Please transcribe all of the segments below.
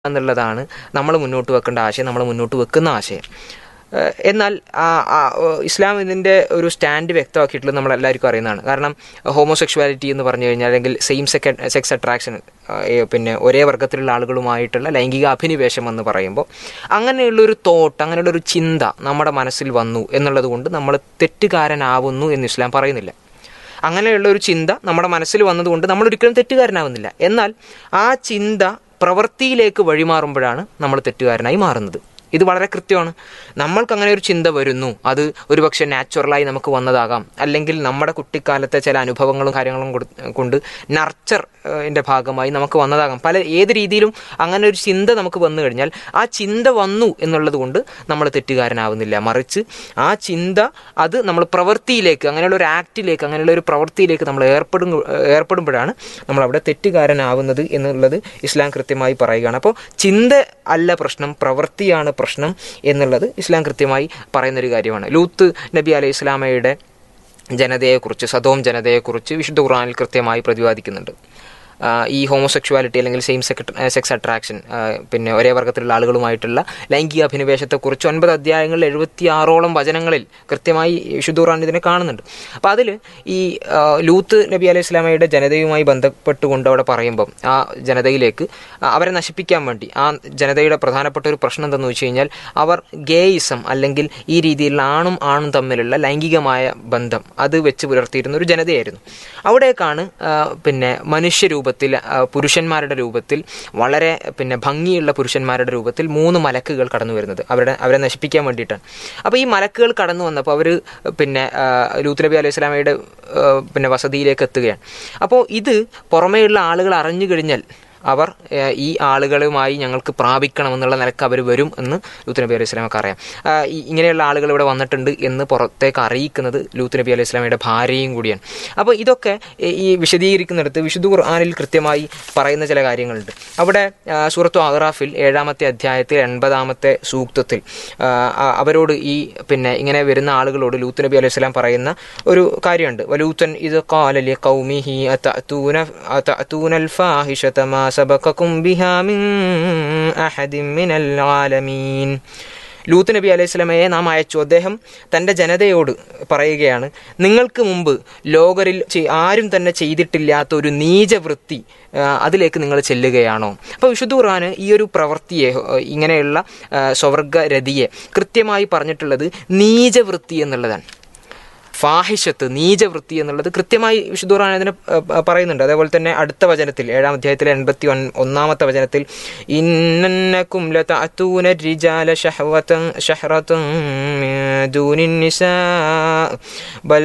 എന്നുള്ളതാണ് നമ്മൾ മുന്നോട്ട് വെക്കേണ്ട ആശയം നമ്മൾ മുന്നോട്ട് വെക്കുന്ന ആശയം ഏഹ് എന്നാൽ ആ, ആ, ഓ, ഇസ്ലാം ഇതിൻ്റെ ഒരു സ്റ്റാൻഡ് വ്യക്തമാക്കിയിട്ടുള്ളത് നമ്മൾ എല്ലാവർക്കും അറിയുന്നതാണ് കാരണം ഹോമോസെക്ഷുവാലിറ്റി എന്ന് പറഞ്ഞു കഴിഞ്ഞാൽ അല്ലെങ്കിൽ സെയിം സെക്ക സെക്സ് അട്രാക്ഷൻ പിന്നെ ഒരേ വർഗത്തിലുള്ള ആളുകളുമായിട്ടുള്ള ലൈംഗിക അഭിനിവേശം എന്ന് പറയുമ്പോൾ അങ്ങനെയുള്ളൊരു തോട്ട് അങ്ങനെയുള്ളൊരു ചിന്ത നമ്മുടെ മനസ്സിൽ വന്നു എന്നുള്ളത് കൊണ്ട് നമ്മൾ തെറ്റുകാരനാവുന്നു എന്ന് ഇസ്ലാം പറയുന്നില്ല അങ്ങനെയുള്ള ഒരു ചിന്ത നമ്മുടെ മനസ്സിൽ വന്നതുകൊണ്ട് നമ്മൾ ഒരിക്കലും തെറ്റുകാരനാവുന്നില്ല എന്നാൽ ആ ചിന്ത പ്രവൃത്തിയിലേക്ക് വഴിമാറുമ്പോഴാണ് നമ്മൾ തെറ്റുകാരനായി മാറുന്നത് ഇത് വളരെ കൃത്യമാണ് നമ്മൾക്ക് അങ്ങനെ ഒരു ചിന്ത വരുന്നു അത് ഒരുപക്ഷെ നാച്ചുറലായി നമുക്ക് വന്നതാകാം അല്ലെങ്കിൽ നമ്മുടെ കുട്ടിക്കാലത്തെ ചില അനുഭവങ്ങളും കാര്യങ്ങളും കൊടു- കൊണ്ട് നർച്ചർ ൻ്റെ ഭാഗമായി നമുക്ക് വന്നതാകാം പല ഏത് രീതിയിലും അങ്ങനെ ഒരു ചിന്ത നമുക്ക് വന്നു കഴിഞ്ഞാൽ ആ ചിന്ത വന്നു എന്നുള്ളത് കൊണ്ട് നമ്മൾ തെറ്റുകാരനാവുന്നില്ല മറിച്ച് ആ ചിന്ത അത് നമ്മൾ പ്രവൃത്തിയിലേക്ക് അങ്ങനെയുള്ള ഒരു ആക്റ്റിലേക്ക് അങ്ങനെയുള്ള ഒരു പ്രവൃത്തിയിലേക്ക് നമ്മൾ ഏർപ്പെടും ഏർപ്പെടുമ്പോഴാണ് നമ്മൾ അവിടെ തെറ്റുകാരനാവുന്നത് എന്നുള്ളത് ഇസ്ലാം കൃത്യമായി പറയുകയാണ് അപ്പോൾ ചിന്ത അല്ല പ്രശ്നം പ്രവൃത്തിയാണ് പ്രശ്നം എന്നുള്ളത് ഇസ്ലാം കൃത്യമായി പറയുന്നൊരു കാര്യമാണ് ലൂത്ത് നബി അലൈഹി ഇസ്ലാമയുടെ ജനതയെക്കുറിച്ച് സദോം ജനതയെക്കുറിച്ച് വിശുദ്ധ ഖുർആനിൽ കൃത്യമായി പ്രതിപാദിക്കുന്നുണ്ട് ആ, ഈ ഹോമോസെക്ഷുവാലിറ്റി അല്ലെങ്കിൽ സെയിം സെക്സ് അട്രാക്ഷൻ പിന്നെ ഒരേ വർഗത്തിലുള്ള ആളുകളുമായിട്ടുള്ള ലൈംഗിക അഭിനിവേശത്തെക്കുറിച്ച് ഒൻപത് അധ്യായങ്ങളിൽ എഴുപത്തി ആറോളം വചനങ്ങളിൽ കൃത്യമായി വിശുദ്ധ ഖുർആൻ ഇതിനെ കാണുന്നുണ്ട് അപ്പോൾ അതിൽ ഈ ആ, ലൂത്ത് നബി അലൈഹി സ്വലാമയുടെ ജനതയുമായി ബന്ധപ്പെട്ടുകൊണ്ട് അവിടെ പറയുമ്പം ആ ജനതയിലേക്ക് ആ, അവരെ നശിപ്പിക്കാൻ വേണ്ടി ആ ജനതയുടെ പ്രധാനപ്പെട്ട ഒരു പ്രശ്നം എന്തെന്ന് വെച്ച് കഴിഞ്ഞാൽ അവർ ഗേയിസം അല്ലെങ്കിൽ ഈ രീതിയിലുള്ള ആണും ആണും തമ്മിലുള്ള ലൈംഗികമായ ബന്ധം അത് വെച്ച് പുലർത്തിയിരുന്ന ഒരു ജനതയായിരുന്നു അവിടേക്കാണ് ആ, പിന്നെ മനുഷ്യരൂപത്തിൽ ആ, പുരുഷന്മാരുടെ രൂപത്തിൽ വളരെ പിന്നെ ഭംഗിയുള്ള പുരുഷന്മാരുടെ രൂപത്തിൽ മൂന്ന് മലക്കുകൾ കടന്നു വരുന്നത് അവരുടെ അവരെ നശിപ്പിക്കാൻ വേണ്ടിയിട്ടാണ് അപ്പോൾ ഈ മലക്കുകൾ കടന്നു വന്നപ്പോൾ അവർ പിന്നെ ആ, ലൂത്ത് നബി അലൈഹി സ്വലാമയുടെ ആ, പിന്നെ വസതിയിലേക്ക് എത്തുകയാണ് അപ്പോൾ ഇത് പുറമേയുള്ള ആളുകൾ അറിഞ്ഞു കഴിഞ്ഞാൽ അവർ ഏഹ്, ഈ ആളുകളുമായി ഞങ്ങൾക്ക് പ്രാപിക്കണമെന്നുള്ള നിലക്ക് അവർ വരും എന്ന് ലൂത്ത് നബി അലൈഹി സ്വലാമൊക്കെ അറിയാം ആ, ഈ- ഇങ്ങനെയുള്ള ആളുകൾ ഇവിടെ വന്നിട്ടുണ്ട് എന്ന് പുറത്തേക്ക് അറിയിക്കുന്നത് ലൂത്ത് നബി അലൈഹി സ്വലാമയുടെ ഭാര്യയും കൂടിയാണ് അപ്പോൾ ഇതൊക്കെ ഈ- ഈ വിശദീകരിക്കുന്നിടത്ത് വിശുദ്ധ ഖുർആാനിൽ കൃത്യമായി പറയുന്ന ചില കാര്യങ്ങളുണ്ട് അവിടെ ആ, സൂറത്തു അഹ്റാഫിൽ ഏഴാമത്തെ അധ്യായത്തിൽ എൺപതാമത്തെ സൂക്തത്തിൽ ആ, ആ- അവരോട് ഈ പിന്നെ ഇങ്ങനെ വരുന്ന ആളുകളോട് ലൂത്ത് നബി അലൈഹി സ്വലാം പറയുന്ന ഒരു കാര്യമുണ്ട് വലൂത്തൻ ഇത് കാലലി കൗമിഹി അതഅതൂന അതഅതൂന الفاحشة ما سبقكم بها من أحد من العالمين ലൂത്ത് നബി അലൈഹി സ്വലമയെ നാം അയച്ചു അദ്ദേഹം തൻ്റെ ജനതയോട് പറയുകയാണ് നിങ്ങൾക്ക് മുമ്പ് ലോകരിൽ ചെ- ആരും തന്നെ ചെയ്തിട്ടില്ലാത്ത ഒരു നീചവൃത്തി ആ, അതിലേക്ക് നിങ്ങൾ ചെല്ലുകയാണോ അപ്പോൾ വിശുദ്ധ ഖുർആന് ഈ ഒരു പ്രവൃത്തിയെ ആ, ഇങ്ങനെയുള്ള ആ, സ്വവർഗരതിയെ കൃത്യമായി പറഞ്ഞിട്ടുള്ളത് നീചവൃത്തി എന്നുള്ളതാണ് ഫാഹിഷത്ത് നീചവൃത്തി എന്നുള്ളത് കൃത്യമായി വിശുദ്ധ ഖുർആൻ അതിനെ ആ, ആ, പറയുന്നുണ്ട് അതേപോലെ തന്നെ അടുത്ത വചനത്തിൽ ഏഴാം അധ്യായത്തിലെ എൺപത്തി ഒൻ ഒന്നാമത്തെ വചനത്തിൽ ഇന്നക്കും ലതഅതൂന الرجال شهوة شهرة من دون النساء بل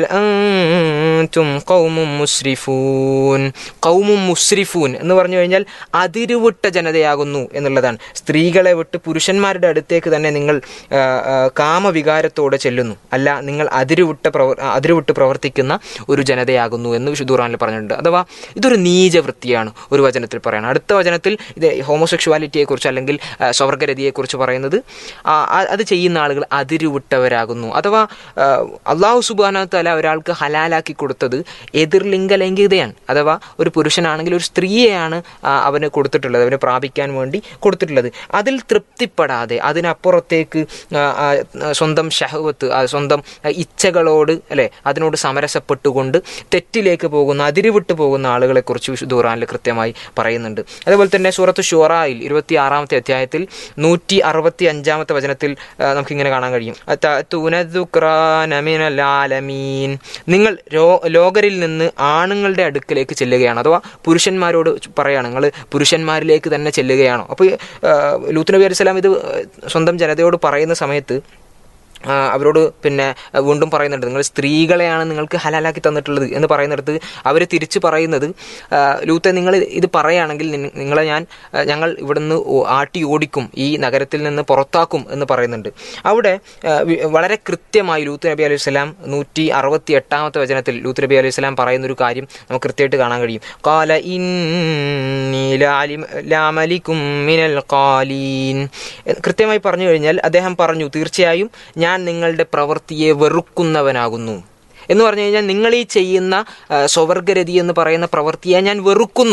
أنتم قوم مسرفون قوم مسرفون എന്ന് പറഞ്ഞു കഴിഞ്ഞാൽ അതിരുവിട്ട ജനതയാകുന്നു എന്നുള്ളതാണ് സ്ത്രീകളെ വിട്ട് പുരുഷന്മാരുടെ അടുത്തേക്ക് തന്നെ നിങ്ങൾ ആ, ആ, കാമവികാരത്തോടെ ചെല്ലുന്നു അല്ല നിങ്ങൾ അതിരുവിട്ട പ്രവർ അതിരുവിട്ട് പ്രവർത്തിക്കുന്ന ഒരു ജനതയാകുന്നു എന്ന് വിശുദ്ധ ഖുർആനിൽ പറഞ്ഞിട്ടുണ്ട് അഥവാ ഇതൊരു നീചവൃത്തിയാണ് ഒരു വചനത്തിൽ പറയുന്നത് അടുത്ത വചനത്തിൽ ഇത് ഹോമോസെക്ഷുവാലിറ്റിയെക്കുറിച്ച് അല്ലെങ്കിൽ ആ, സ്വർഗരതിയെക്കുറിച്ച് പറയുന്നത് ആ, ആ- അത് ചെയ്യുന്ന ആളുകൾ അതിരുവിട്ടവരാകുന്നു അഥവാ ആ, അള്ളാഹു സുബാന തല ഒരാൾക്ക് ഹലാലാക്കി കൊടുത്തത് എതിർലിംഗ ലൈംഗികതയാണ് അഥവാ ഒരു പുരുഷനാണെങ്കിൽ ഒരു സ്ത്രീയെയാണ് ആ, അവന് കൊടുത്തിട്ടുള്ളത് അവന് പ്രാപിക്കാൻ വേണ്ടി കൊടുത്തിട്ടുള്ളത് അതിൽ തൃപ്തിപ്പെടാതെ അതിനപ്പുറത്തേക്ക് ആ, ആ, സ്വന്തം ഷഹവത്ത് ആ, സ്വന്തം ആ, ഇച്ഛകളോട് അല്ലെ അതിനോട് സമരസപ്പെട്ടുകൊണ്ട് തെറ്റിലേക്ക് പോകുന്ന അതിരുവിട്ട് പോകുന്ന ആളുകളെ കുറിച്ച് വിശുദ്ധ ഖുർആനിൽ കൃത്യമായി പറയുന്നുണ്ട് അതേപോലെ തന്നെ സൂറത്ത് ഷുറായിൽ ഇരുപത്തി ആറാമത്തെ അധ്യായത്തിൽ നൂറ്റി അറുപത്തി അഞ്ചാമത്തെ വചനത്തിൽ ആ, നമുക്കിങ്ങനെ കാണാൻ കഴിയും അത്തഅതൂന ദുക്റാന മിനൽ ആലമീൻ നിങ്ങൾ രോ- ലോകരിൽ നിന്ന് ആണുങ്ങളുടെ അടുക്കലേക്ക് ചെല്ലുകയാണ് അഥവാ പുരുഷന്മാരോട് പറയാണ് നിങ്ങൾ പുരുഷന്മാരിലേക്ക് തന്നെ ചെല്ലുകയാണോ അപ്പോൾ ലൂത്ത് നബി അലൈഹി സ്വലാം ഇത് സ്വന്തം ജനതയോട് പറയുന്ന സമയത്ത് ആ, അവരോട് പിന്നെ ആ, വീണ്ടും പറയുന്നുണ്ട് നിങ്ങൾ സ്ത്രീകളെയാണ് നിങ്ങൾക്ക് ഹലാലാക്കി തന്നിട്ടുള്ളത് എന്ന് പറയുന്നിടത്ത് അവർ തിരിച്ചു പറയുന്നത് ആ, ലൂത്തെ നിങ്ങൾ ഇത് പറയുകയാണെങ്കിൽ നിങ്ങ- നിങ്ങളെ ഞാൻ ആ, ഞങ്ങൾ ഇവിടുന്ന് ഓ- ആട്ടി ഓടിക്കും ഈ നഗരത്തിൽ നിന്ന് പുറത്താക്കും എന്ന് പറയുന്നുണ്ട് അവിടെ ആ, വി- വളരെ കൃത്യമായി ലൂത്ത് നബി അലൈഹി സ്വലാം നൂറ്റി അറുപത്തി എട്ടാമത്തെ വചനത്തിൽ ലൂത്ത് നബി അലൈഹി സ്വലാം പറയുന്ന ഒരു കാര്യം നമുക്ക് കൃത്യമായിട്ട് കാണാൻ കഴിയും കാല ഇന്നി ലാലിം- ലാമലിക്കും മിനൽ ഖാലീൻ എന്ന് കൃത്യമായി പറഞ്ഞു കഴിഞ്ഞാൽ അദ്ദേഹം പറഞ്ഞു തീർച്ചയായും ഞാൻ നിങ്ങളുടെ പ്രവൃത്തിയെ വെറുക്കുന്നവനാകുന്നു എന്ന് പറഞ്ഞു കഴിഞ്ഞാൽ നിങ്ങൾ ഈ ചെയ്യുന്ന ആ, സ്വവർഗരതി എന്ന് പറയുന്ന പ്രവൃത്തിയെ ഞാൻ വെറുക്കുന്നു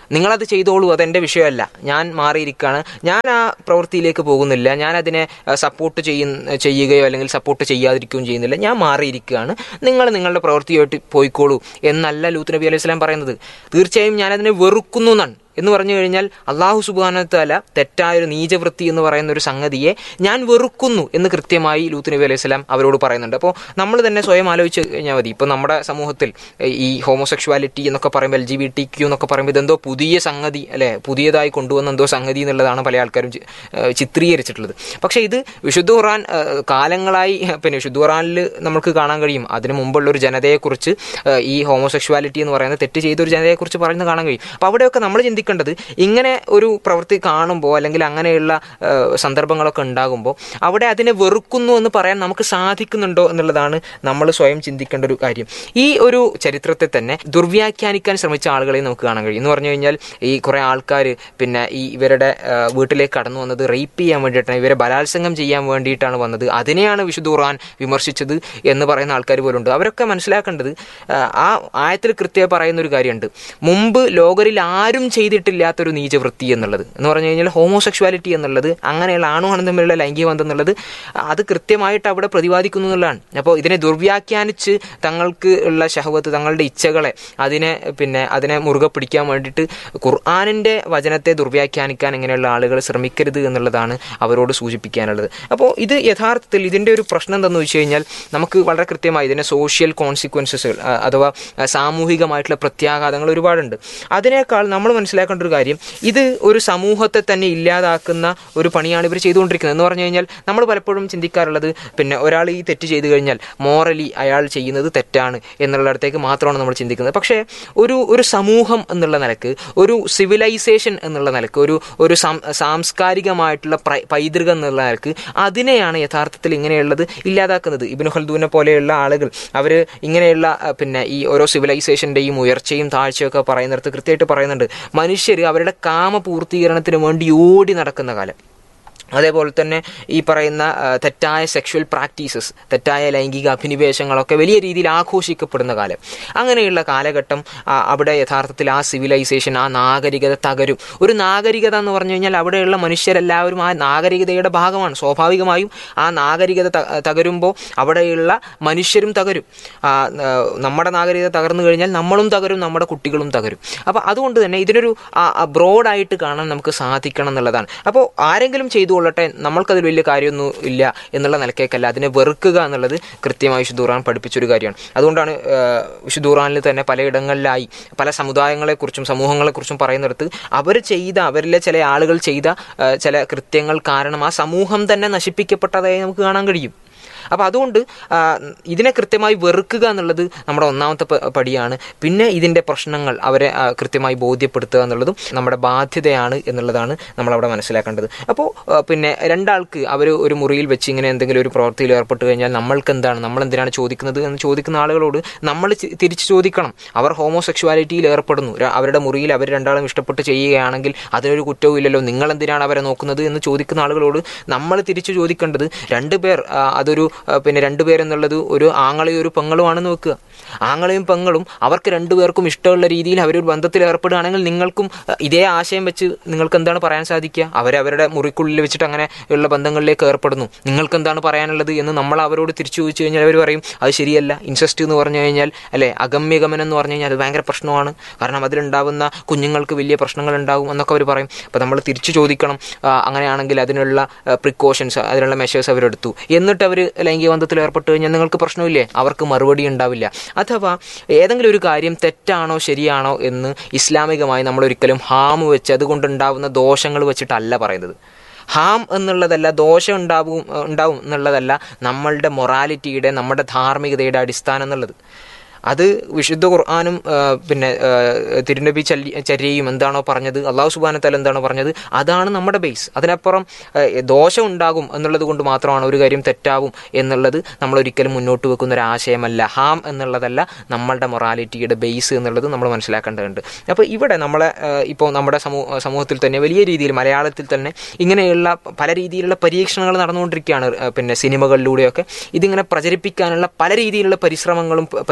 നിങ്ങളത് ചെയ്തോളൂ അതെൻ്റെ വിഷയമല്ല ഞാൻ മാറിയിരിക്കുകയാണ് ഞാൻ ആ പ്രവൃത്തിയിലേക്ക് പോകുന്നില്ല ഞാൻ അതിനെ സപ്പോർട്ട് ചെയ്യുന്ന ചെയ്യുകയോ അല്ലെങ്കിൽ സപ്പോർട്ട് ചെയ്യാതിരിക്കുകയും ചെയ്യുന്നില്ല ഞാൻ മാറിയിരിക്കുകയാണ് നിങ്ങൾ നിങ്ങളുടെ പ്രവൃത്തിയായിട്ട് പോയിക്കോളൂ എന്നല്ല ലൂത്ത് നബി അലൈഹി സ്വലാം പറയുന്നത് തീർച്ചയായും ഞാൻ അതിനെ വെറുക്കുന്നു എന്നാണ് എന്ന് പറഞ്ഞു കഴിഞ്ഞാൽ അള്ളാഹു സുബാനത്തല തെറ്റായൊരു നീചവൃത്തി എന്ന് പറയുന്ന ഒരു സംഗതിയെ ഞാൻ വെറുക്കുന്നു എന്ന് കൃത്യമായി ലൂത്ത് നബി അലൈഹി സ്വലാം അവരോട് പറയുന്നുണ്ട് അപ്പോൾ നമ്മൾ തന്നെ സ്വയം ആലോചിച്ച് കഴിഞ്ഞാൽ മതി ഇപ്പോൾ നമ്മുടെ സമൂഹത്തിൽ ഈ ഹോമോസെക്ഷുവാലിറ്റി എന്നൊക്കെ പറയുമ്പോൾ L G B T Q എന്നൊക്കെ പറയുമ്പോൾ ഇതെന്തോ പുതിയ സംഗതി അല്ലെ പുതിയതായി കൊണ്ടുവന്ന എന്തോ സംഗതി എന്നുള്ളതാണ് പല ആൾക്കാരും ചി- ഏഹ് ചിത്രീകരിച്ചിട്ടുള്ളത് പക്ഷേ ഇത് വിശുദ്ധ ഖുർആൻ ഏഹ് കാലങ്ങളായി പിന്നെ വിശുദ്ധ ഖുർആനിൽ നമുക്ക് കാണാൻ കഴിയും അതിനു മുമ്പുള്ള ഒരു ജനതയെക്കുറിച്ച് ഏഹ് ഈ ഹോമോസെക്ഷുവാലിറ്റി എന്ന് പറയുന്ന തെറ്റ് ചെയ്ത ഒരു ജനതയെക്കുറിച്ച് പറയുന്നത് കാണാൻ കഴിയും അപ്പോൾ അവിടെയൊക്കെ നമ്മൾ ചിന്തിക്കേണ്ടത് ഇങ്ങനെ ഒരു പ്രവൃത്തി കാണുമ്പോൾ അല്ലെങ്കിൽ അങ്ങനെയുള്ള ഏഹ് സന്ദർഭങ്ങളൊക്കെ ഉണ്ടാകുമ്പോൾ അവിടെ അതിനെ വെറുക്കുന്നു എന്ന് പറയാൻ നമുക്ക് സാധിക്കുന്നുണ്ടോ എന്നുള്ളതാണ് നമ്മൾ സ്വയം ചിന്തിക്കേണ്ട ഒരു കാര്യം ഈ ഒരു ചരിത്രത്തെ തന്നെ ദുർവ്യാഖ്യാനിക്കാൻ ശ്രമിച്ച ആളുകളെ നമുക്ക് കാണാൻ കഴിയും എന്ന് പറഞ്ഞു കഴിഞ്ഞാൽ ഈ കുറേ ആൾക്കാർ പിന്നെ ഈ ഇവരുടെ ഏഹ് വീട്ടിലേക്ക് കടന്നു വന്നത് റേപ്പ് ചെയ്യാൻ വേണ്ടിയിട്ടാണ് ഇവരെ ബലാത്സംഗം ചെയ്യാൻ വേണ്ടിയിട്ടാണ് വന്നത് അതിനെയാണ് വിശുദ്ധ ഖുർആൻ വിമർശിച്ചത് എന്ന് പറയുന്ന ആൾക്കാർ പോലുണ്ട് അവരൊക്കെ മനസ്സിലാക്കേണ്ടത് ആഹ് ആ ആയത്തിൽ കൃത്യമായി പറയുന്ന ഒരു കാര്യമുണ്ട് മുമ്പ് ലോകരിൽ ആരും ചെയ്തിട്ടില്ലാത്തൊരു നീചവൃത്തി എന്നുള്ളത് എന്ന് പറഞ്ഞു കഴിഞ്ഞാൽ ഹോമോസെക്ഷുവാലിറ്റി എന്നുള്ളത് അങ്ങനെയുള്ള ആണും ആണും തമ്മിലുള്ള ലൈംഗിക ബന്ധം എന്നുള്ളത് അത് കൃത്യമായിട്ട് അവിടെ പ്രതിപാദിക്കുന്നു എന്നുള്ളതാണ് അപ്പോൾ ഇതിനെ ദുർവ്യാഖ്യാനിച്ച് തങ്ങൾക്ക് ഉള്ള ശഹവത്ത് തങ്ങളുടെ ഇച്ഛകളെ അതിനെ പിന്നെ അതിനെ മുറുകെ പിടിക്കാൻ വേണ്ടിയിട്ട് ഖുർആാനിൻ്റെ വചനത്തെ ദുർവ്യാഖ്യാനിക്കാൻ ഇങ്ങനെയുള്ള ആളുകൾ ശ്രമിക്കരുത് എന്നുള്ളതാണ് അവരോട് സൂചിപ്പിക്കാനുള്ളത് അപ്പോൾ ഇത് യഥാർത്ഥത്തിൽ ഇതിൻ്റെ ഒരു പ്രശ്നം എന്താണെന്ന് വെച്ച് കഴിഞ്ഞാൽ നമുക്ക് വളരെ കൃത്യമായി ഇതിനെ സോഷ്യൽ കോൺസിക്വൻസസുകൾ അഥവാ ആ, സാമൂഹികമായിട്ടുള്ള പ്രത്യാഘാതങ്ങൾ ഒരുപാടുണ്ട് അതിനേക്കാൾ നമ്മൾ മനസ്സിലാക്കേണ്ട ഒരു കാര്യം ഇത് ഒരു സമൂഹത്തെ തന്നെ ഇല്ലാതാക്കുന്ന ഒരു പണിയാണ് ഇവർ ചെയ്തുകൊണ്ടിരിക്കുന്നത് എന്ന് പറഞ്ഞു കഴിഞ്ഞാൽ നമ്മൾ പലപ്പോഴും ചിന്തിക്കാറുള്ളത് പിന്നെ ഒരാൾ ഈ തെറ്റ് ചെയ്തു കഴിഞ്ഞാൽ മോറലി അയാൾ ചെയ്യുന്നത് തെറ്റാണ് എന്നുള്ളിടത്തേക്ക് മാത്രമാണ് നമ്മൾ ചിന്തിക്കുന്നത് പക്ഷേ ഒരു ഒരു സമൂഹം എന്നുള്ള നിലക്ക് ഒരു സിവിലൈസേഷൻ എന്നുള്ള നിലക്ക് ഒരു ഒരു സം- സാംസ്കാരികമായിട്ടുള്ള പ്രൈ- പൈതൃകം എന്നുള്ള നിലക്ക് അതിനെയാണ് യഥാർത്ഥത്തിൽ ഇങ്ങനെയുള്ളത് ഇല്ലാതാക്കുന്നത് ഇബിന് ഖൽദൂനെ പോലെയുള്ള ആളുകൾ അവർ ഇങ്ങനെയുള്ള ആ, പിന്നെ ഈ ഓരോ സിവിലൈസേഷൻ്റെയും ഉയർച്ചയും താഴ്ചയൊക്കെ പറയുന്നിടത്ത് കൃത്യമായിട്ട് പറയുന്നുണ്ട് മനുഷ്യർ അവരുടെ കാമപൂർത്തീകരണത്തിന് വേണ്ടി ഓടി നടക്കുന്ന കാലം അതേപോലെ തന്നെ ഈ പറയുന്ന ആ, തെറ്റായ സെക്ഷൽ പ്രാക്ടീസസ് തെറ്റായ ലൈംഗിക അഭിനിവേശങ്ങളൊക്കെ വലിയ രീതിയിൽ ആഘോഷിക്കപ്പെടുന്ന കാലം അങ്ങനെയുള്ള കാലഘട്ടം ആ, അവിടെ യഥാർത്ഥത്തിൽ ആ സിവിലൈസേഷൻ ആ നാഗരികത തകരും ഒരു നാഗരികത എന്ന് പറഞ്ഞു കഴിഞ്ഞാൽ അവിടെയുള്ള മനുഷ്യരെല്ലാവരും ആ നാഗരികതയുടെ ഭാഗമാണ് സ്വാഭാവികമായും ആ നാഗരികത ത- തകരുമ്പോൾ അവിടെയുള്ള മനുഷ്യരും തകരും ആ, ആ, നമ്മുടെ നാഗരികത തകർന്നു കഴിഞ്ഞാൽ നമ്മളും തകരും നമ്മുടെ കുട്ടികളും തകരും അപ്പോൾ അതുകൊണ്ട് തന്നെ ഇതിനൊരു ബ്രോഡായിട്ട് കാണാൻ നമുക്ക് സാധിക്കണം എന്നുള്ളതാണ് അപ്പോൾ ആരെങ്കിലും ചെയ്തു കൊള്ളട്ടെ നമ്മൾക്കതിൽ വലിയ കാര്യമൊന്നും ഇല്ല എന്നുള്ള നിലക്കേക്കല്ല അതിനെ വെറുക്കുക എന്നുള്ളത് കൃത്യമായി വിശുദ്ധ ഖുർആൻ പഠിപ്പിച്ചൊരു കാര്യമാണ് അതുകൊണ്ടാണ് ആ, വിശുദ്ധ ഖുർആനിൽ തന്നെ പലയിടങ്ങളിലായി പല സമുദായങ്ങളെക്കുറിച്ചും സമൂഹങ്ങളെക്കുറിച്ചും പറയുന്നിടത്ത് അവർ ചെയ്ത അവരിലെ ചില ആളുകൾ ചെയ്ത ആ, ചില കൃത്യങ്ങൾ കാരണം ആ സമൂഹം തന്നെ നശിപ്പിക്കപ്പെട്ടതായി നമുക്ക് കാണാൻ കഴിയും അപ്പോൾ അതുകൊണ്ട് ആ, ഇതിനെ കൃത്യമായി വെറുക്കുക എന്നുള്ളത് നമ്മുടെ ഒന്നാമത്തെ പ- പടിയാണ് പിന്നെ ഇതിൻ്റെ പ്രശ്നങ്ങൾ അവരെ ആ, കൃത്യമായി ബോധ്യപ്പെടുത്തുക എന്നുള്ളതും നമ്മുടെ ബാധ്യതയാണ് എന്നുള്ളതാണ് നമ്മളവിടെ മനസ്സിലാക്കേണ്ടത് അപ്പോൾ ആ, പിന്നെ രണ്ടാൾക്ക് അവർ ഒരു മുറിയിൽ വെച്ച് ഇങ്ങനെ എന്തെങ്കിലും ഒരു പ്രവൃത്തിയിൽ ഏർപ്പെട്ട് കഴിഞ്ഞാൽ നമ്മൾക്ക് എന്താണ് നമ്മൾ എന്തിനാണ് ചോദിക്കുന്നത് എന്ന് ചോദിക്കുന്ന ആളുകളോട് നമ്മൾ ചി- തിരിച്ച് ചോദിക്കണം അവർ ഹോമോസെക്ഷുവാലിറ്റിയിൽ ഏർപ്പെടുന്നു ര- അവരുടെ മുറിയിൽ അവർ രണ്ടാളും ഇഷ്ടപ്പെട്ട് ചെയ്യുകയാണെങ്കിൽ അതിനൊരു കുറ്റവും ഇല്ലല്ലോ നിങ്ങൾ എന്തിനാണ് അവരെ നോക്കുന്നത് എന്ന് ചോദിക്കുന്ന ആളുകളോട് നമ്മൾ തിരിച്ചു ചോദിക്കേണ്ടത് രണ്ടുപേർ ആ, അതൊരു ആ, പിന്നെ രണ്ടുപേർ എന്നുള്ളത് ഒരു ആങ്ങളെയും ഒരു പെങ്ങളുമാണെന്ന് വെക്കുക ആങ്ങളെയും പെങ്ങളും അവർക്ക് രണ്ടുപേർക്കും ഇഷ്ടമുള്ള രീതിയിൽ അവരൊരു ബന്ധത്തിൽ ഏർപ്പെടുകയാണെങ്കിൽ നിങ്ങൾക്കും ആ, ഇതേ ആശയം വെച്ച് നിങ്ങൾക്ക് എന്താണ് പറയാൻ സാധിക്കുക അവരവരുടെ മുറിക്കുള്ളിൽ വെച്ചിട്ട് അങ്ങനെ ഉള്ള ബന്ധങ്ങളിലേക്ക് ഏർപ്പെടുന്നു നിങ്ങൾക്ക് എന്താണ് പറയാനുള്ളത് എന്ന് നമ്മൾ അവരോട് തിരിച്ചു ചോദിച്ചു കഴിഞ്ഞാൽ അവർ പറയും അത് ശരിയല്ല ഇൻസെസ്റ്റ് എന്ന് പറഞ്ഞു കഴിഞ്ഞാൽ അല്ലെ അഗമ്യഗമനം എന്ന് പറഞ്ഞു കഴിഞ്ഞാൽ അത് ഭയങ്കര പ്രശ്നമാണ് കാരണം അതിലുണ്ടാവുന്ന കുഞ്ഞുങ്ങൾക്ക് വലിയ പ്രശ്നങ്ങൾ ഉണ്ടാകും എന്നൊക്കെ അവർ പറയും അപ്പോൾ നമ്മൾ തിരിച്ചു ചോദിക്കണം ആ, അങ്ങനെയാണെങ്കിൽ അതിനുള്ള പ്രിക്കോഷൻസ് അതിനുള്ള മെഷേഴ്സ് അവരെടുത്തു എന്നിട്ട് അവർ ലൈംഗിക ബന്ധത്തിൽ ഏർപ്പെട്ട് കഴിഞ്ഞാൽ നിങ്ങൾക്ക് പ്രശ്നമില്ലേ അവർക്ക് മറുപടി ഉണ്ടാവില്ല അഥവാ ഏതെങ്കിലും ഒരു കാര്യം തെറ്റാണോ ശരിയാണോ എന്ന് ഇസ്ലാമികമായി നമ്മൾ ഒരിക്കലും ഹാമ് വെച്ച് അതുകൊണ്ടുണ്ടാവുന്ന ദോഷങ്ങൾ വെച്ചിട്ടല്ല പറയുന്നത് ഹാം എന്നുള്ളതല്ല ദോഷം ഉണ്ടാവും ഉണ്ടാവും എന്നുള്ളതല്ല നമ്മളുടെ മൊറാലിറ്റിയുടെ നമ്മുടെ ധാർമ്മികതയുടെ അടിസ്ഥാനം എന്നുള്ളത് അത് വിശുദ്ധ ഖുർആാനും ആ, പിന്നെ ആ, തിരുനബി ചല്ലി ചര്യയും എന്താണോ പറഞ്ഞത് അള്ളാഹു സുബാന തല എന്താണോ പറഞ്ഞത് അതാണ് നമ്മുടെ ബേസ് അതിനപ്പുറം ആ, ദോഷം ഉണ്ടാകും എന്നുള്ളത് കൊണ്ട് മാത്രമാണ് ഒരു കാര്യം തെറ്റാവും എന്നുള്ളത് നമ്മൾ ഒരിക്കലും മുന്നോട്ട് വെക്കുന്ന ഒരു ആശയമല്ല ഹാം എന്നുള്ളതല്ല നമ്മളുടെ മൊറാലിറ്റിയുടെ ബേസ് എന്നുള്ളത് നമ്മൾ മനസ്സിലാക്കേണ്ടതുണ്ട് അപ്പോൾ ഇവിടെ നമ്മളെ ഇപ്പോൾ നമ്മുടെ സമൂഹ സമൂഹത്തിൽ തന്നെ വലിയ രീതിയിൽ മലയാളത്തിൽ തന്നെ ഇങ്ങനെയുള്ള പല രീതിയിലുള്ള പരീക്ഷണങ്ങൾ നടന്നുകൊണ്ടിരിക്കുകയാണ് ആ, പിന്നെ സിനിമകളിലൂടെയൊക്കെ ഇതിങ്ങനെ പ്രചരിപ്പിക്കാനുള്ള പല രീതിയിലുള്ള പരിശ്രമങ്ങളും പ- പരീക്ഷണങ്ങളും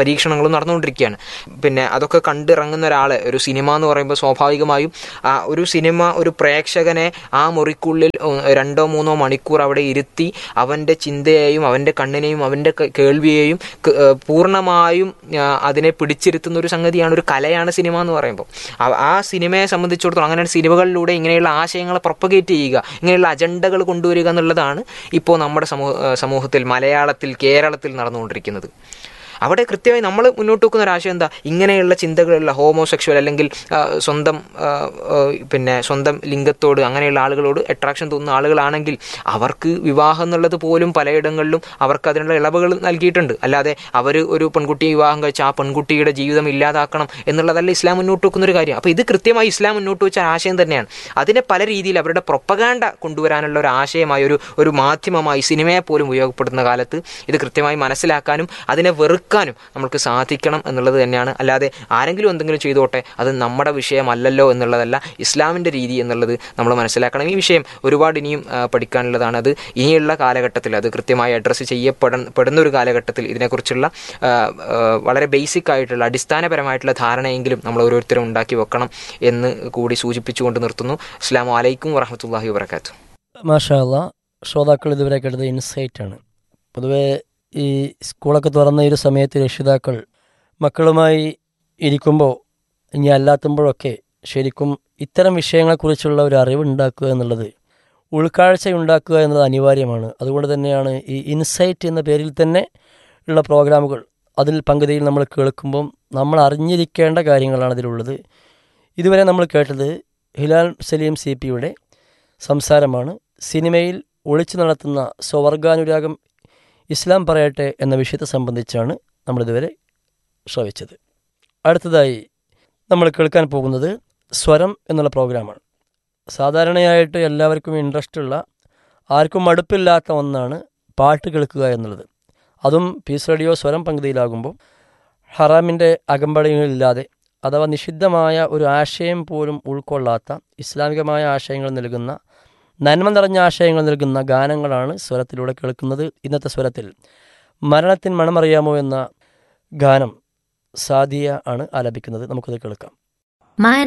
പ്രവർത്തനങ്ങളും നടന്നുകൊണ്ടിരിക്കുകയാണ് പിന്നെ അതൊക്കെ കണ്ടിറങ്ങുന്ന ഒരാൾ ഒരു സിനിമ എന്ന് പറയുമ്പോൾ സ്വാഭാവികമായും ആ ഒരു സിനിമ ഒരു പ്രേക്ഷകനെ ആ മുറിക്കുള്ളിൽ ഉം, രണ്ടോ മൂന്നോ മണിക്കൂർ അവിടെ ഇരുത്തി അവൻ്റെ ചിന്തയെയും അവൻ്റെ കണ്ണിനെയും അവൻ്റെ ക- കേൾവിയെയും ക- ഏഹ് പൂർണ്ണമായും ആ, അതിനെ പിടിച്ചിരുത്തുന്ന ഒരു സംഗതിയാണ് ഒരു കലയാണ് സിനിമ എന്ന് പറയുമ്പോൾ ആ- ആ സിനിമയെ സംബന്ധിച്ചിടത്തോളം അങ്ങനെ സിനിമകളിലൂടെ ഇങ്ങനെയുള്ള ആശയങ്ങളെ പ്രൊപ്പഗേറ്റ് ചെയ്യുക ഇങ്ങനെയുള്ള അജണ്ടകൾ കൊണ്ടുവരിക എന്നുള്ളതാണ് ഇപ്പോൾ നമ്മുടെ സമൂഹ ഏഹ് സമൂഹത്തിൽ മലയാളത്തിൽ കേരളത്തിൽ നടന്നുകൊണ്ടിരിക്കുന്നത് അവിടെ കൃത്യമായി നമ്മൾ മുന്നോട്ട് വെക്കുന്ന ഒരു ആശയം എന്താ ഇങ്ങനെയുള്ള ചിന്തകളുള്ള ഹോമോസെക്ഷൽ അല്ലെങ്കിൽ ആ, സ്വന്തം ആ, ആ, പിന്നെ സ്വന്തം ലിംഗത്തോട് അങ്ങനെയുള്ള ആളുകളോട് അട്രാക്ഷൻ തോന്നുന്ന ആളുകളാണെങ്കിൽ അവർക്ക് വിവാഹം എന്നുള്ളത് പോലും പലയിടങ്ങളിലും അവർക്ക് അതിനുള്ള ഇളവുകൾ നൽകിയിട്ടുണ്ട് അല്ലാതെ അവർ ഒരു പെൺകുട്ടിയെ വിവാഹം കഴിച്ച് ആ പെൺകുട്ടിയുടെ ജീവിതം ഇല്ലാതാക്കണം എന്നുള്ളതല്ല ഇസ്ലാം മുന്നോട്ട് വെക്കുന്ന ഒരു കാര്യം അപ്പോൾ ഇത് കൃത്യമായി ഇസ്ലാം മുന്നോട്ട് വെച്ച ആശയം തന്നെയാണ് അതിനെ പല രീതിയിൽ അവരുടെ പ്രൊപ്പഗാൻഡ കൊണ്ടുവരാനുള്ള ഒരു ആശയമായി ഒരു ഒരു മാധ്യമമായി സിനിമയെ പോലും ഉപയോഗപ്പെടുത്തുന്ന കാലത്ത് ഇത് കൃത്യമായി മനസ്സിലാക്കാനും അതിനെ വെറുക്കാനും നമുക്ക് സാധിക്കണം എന്നുള്ളത് തന്നെയാണ് അല്ലാതെ ആരെങ്കിലും എന്തെങ്കിലും ചെയ്തോട്ടെ അത് നമ്മുടെ വിഷയമല്ലല്ലോ എന്നുള്ളതല്ല ഇസ്ലാമിൻ്റെ രീതി എന്നുള്ളത് നമ്മൾ മനസ്സിലാക്കണം ഈ വിഷയം ഒരുപാട് ഇനിയും ആ, പഠിക്കാനുള്ളതാണ് അത് ഇനിയുള്ള കാലഘട്ടത്തിൽ അത് കൃത്യമായി അഡ്രസ്സ് ചെയ്യപ്പെട പെടുന്ന ഒരു കാലഘട്ടത്തിൽ ഇതിനെക്കുറിച്ചുള്ള ആ, ആ, വളരെ ബേസിക് ആയിട്ടുള്ള അടിസ്ഥാനപരമായിട്ടുള്ള ധാരണയെങ്കിലും നമ്മൾ ഓരോരുത്തരും ഉണ്ടാക്കി വെക്കണം എന്ന് കൂടി സൂചിപ്പിച്ചുകൊണ്ട് നിർത്തുന്നു അസ്സാം വലൈക്കും വറഹമത്തല്ലാഹി വാബർക്കാത്തു മാഷാല്ല ശ്രോതാക്കൾ ഇതുവരെ കേട്ടത് ഇൻസൈറ്റ് ആണ് പൊതുവെ ഈ സ്കൂളൊക്കെ തുറന്ന ഈ ഒരു സമയത്ത് രക്ഷിതാക്കൾ മക്കളുമായി ഇരിക്കുമ്പോൾ ഇനി അല്ലാത്തുമ്പോഴൊക്കെ ശരിക്കും ഇത്തരം വിഷയങ്ങളെക്കുറിച്ചുള്ള ഒരു അറിവ് ഉണ്ടാക്കുക എന്നുള്ളത് ഉൾക്കാഴ്ച ഉണ്ടാക്കുക എന്നത് അനിവാര്യമാണ് അതുകൊണ്ട് തന്നെയാണ് ഈ ഇൻസൈറ്റ് എന്ന പേരിൽ തന്നെ ഉള്ള പ്രോഗ്രാമുകൾ അതിൽ പങ്കുതിയിൽ നമ്മൾ കേൾക്കുമ്പം നമ്മൾ അറിഞ്ഞിരിക്കേണ്ട കാര്യങ്ങളാണ് ഇതിലുള്ളത് ഇതുവരെ നമ്മൾ കേട്ടത് ഹിലാൽ സലീം സി പിയുടെ സംസാരമാണ് സിനിമയിൽ ഒളിച്ചു നടത്തുന്ന സ്വവർഗാനുരാഗം ഇസ്ലാം പറയട്ടെ എന്ന വിഷയത്തെ സംബന്ധിച്ചാണ് നമ്മളിതുവരെ ശ്രവിച്ചത് അടുത്തതായി നമ്മൾ കേൾക്കാൻ പോകുന്നത് സ്വരം എന്നുള്ള പ്രോഗ്രാമാണ് സാധാരണയായിട്ട് എല്ലാവർക്കും ഇൻട്രസ്റ്റ് ഉള്ള ആർക്കും മടുപ്പില്ലാത്ത ഒന്നാണ് പാട്ട് കേൾക്കുക എന്നുള്ളത് അതും പീസ് റേഡിയോ സ്വരം പങ്കുതിയിലാകുമ്പോൾ ഹറാമിൻ്റെ അകമ്പടികളില്ലാതെ അഥവാ നിഷിദ്ധമായ ഒരു ആശയം പോലും ഉൾക്കൊള്ളാത്ത ഇസ്ലാമികമായ ആശയങ്ങൾ നൽകുന്ന നന്മ നിറഞ്ഞ ആശയങ്ങൾ നൽകുന്ന ഗാനങ്ങളാണ് സ്വരത്തിലൂടെ കേൾക്കുന്നത് ഇന്നത്തെ സ്വരത്തിൽ മരണത്തിൻ മണമറിയാമോ എന്ന ഗാനം സാദിയ ആണ് ആലപിക്കുന്നത് നമുക്കത് കേൾക്കാം